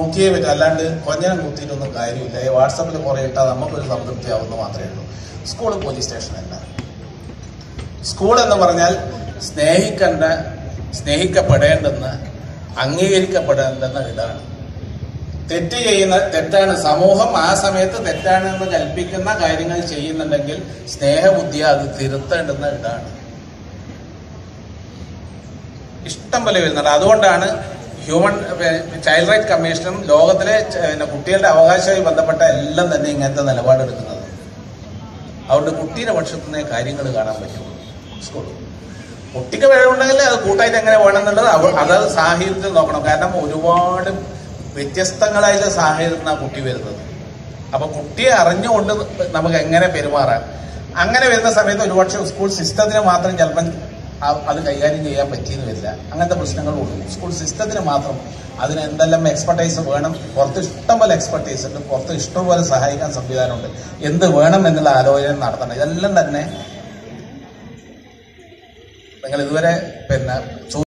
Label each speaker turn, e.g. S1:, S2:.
S1: നോക്കിയേ പറ്റും അല്ലാണ്ട് കൊഞ്ഞനം കുത്തിയിട്ടൊന്നും കാര്യമില്ല ഈ വാട്സപ്പിൽ കുറേ ഇട്ടാൽ നമുക്കൊരു സംതൃപ്തി ആവുന്നു മാത്രമേ ഉള്ളൂ സ്കൂൾ പോലീസ് സ്റ്റേഷനല്ല സ്കൂൾ എന്ന് പറഞ്ഞാൽ സ്നേഹിക്കേണ്ട സ്നേഹിക്കപ്പെടേണ്ടെന്ന് അംഗീകരിക്കപ്പെടേണ്ടെന്ന ഇതാണ് തെറ്റ് ചെയ്യുന്ന തെറ്റാണ് സമൂഹം ആ സമയത്ത് തെറ്റാണെന്ന് കൽപ്പിക്കുന്ന കാര്യങ്ങൾ ചെയ്യുന്നുണ്ടെങ്കിൽ സ്നേഹബുദ്ധി അത് തിരുത്തേണ്ടുന്ന ഇതാണ് ഇഷ്ടം പോലെ വരുന്നുണ്ട് അതുകൊണ്ടാണ് ഹ്യൂമൻ ചൈൽഡ് റൈറ്റ് കമ്മീഷനും ലോകത്തിലെ ച- പിന്നെ കുട്ടികളുടെ അവകാശവുമായി ബന്ധപ്പെട്ട എല്ലാം തന്നെ ഇങ്ങനത്തെ നിലപാടെടുക്കുന്നത് അതുകൊണ്ട് കുട്ടിയുടെ പക്ഷത്തു നിന്നേ കാര്യങ്ങൾ കാണാൻ പറ്റുള്ളൂ സ്കൂളിൽ കുട്ടിക്ക് കഴിവുണ്ടെങ്കിൽ അത് കൂട്ടായിട്ട് എങ്ങനെ വേണമെന്നുള്ളത് അവ- അതത് സാഹചര്യത്തിൽ നോക്കണം കാരണം ഒരുപാട് വ്യത്യസ്തങ്ങളായ സാഹചര്യത്തിലാണ് കുട്ടി വരുന്നത് അപ്പൊ കുട്ടിയെ അറിഞ്ഞുകൊണ്ട് നമുക്ക് എങ്ങനെ പെരുമാറാം അങ്ങനെ വരുന്ന സമയത്ത് ഒരുപക്ഷെ സ്കൂൾ സിസ്റ്റത്തിന് മാത്രം ചിലപ്പം ആ- അത് കൈകാര്യം ചെയ്യാൻ പറ്റിയെന്ന് വരില്ല അങ്ങനത്തെ പ്രശ്നങ്ങളും ഉണ്ട് സ്കൂൾ സിസ്റ്റത്തിന് മാത്രം അതിന് എന്തെല്ലാം എക്സ്പെർട്ടൈസ് വേണം പുറത്ത് ഇഷ്ടംപോലെ എക്സ്പെർട്ടൈസ് ഉണ്ട് പുറത്ത് ഇഷ്ടംപോലെ സഹായിക്കാൻ സംവിധാനമുണ്ട് എന്ത് വേണം എന്നുള്ള ആലോചന നടത്തണം ഇതെല്ലാം തന്നെ നിങ്ങൾ ഇതുവരെ പിന്നെ ചോ-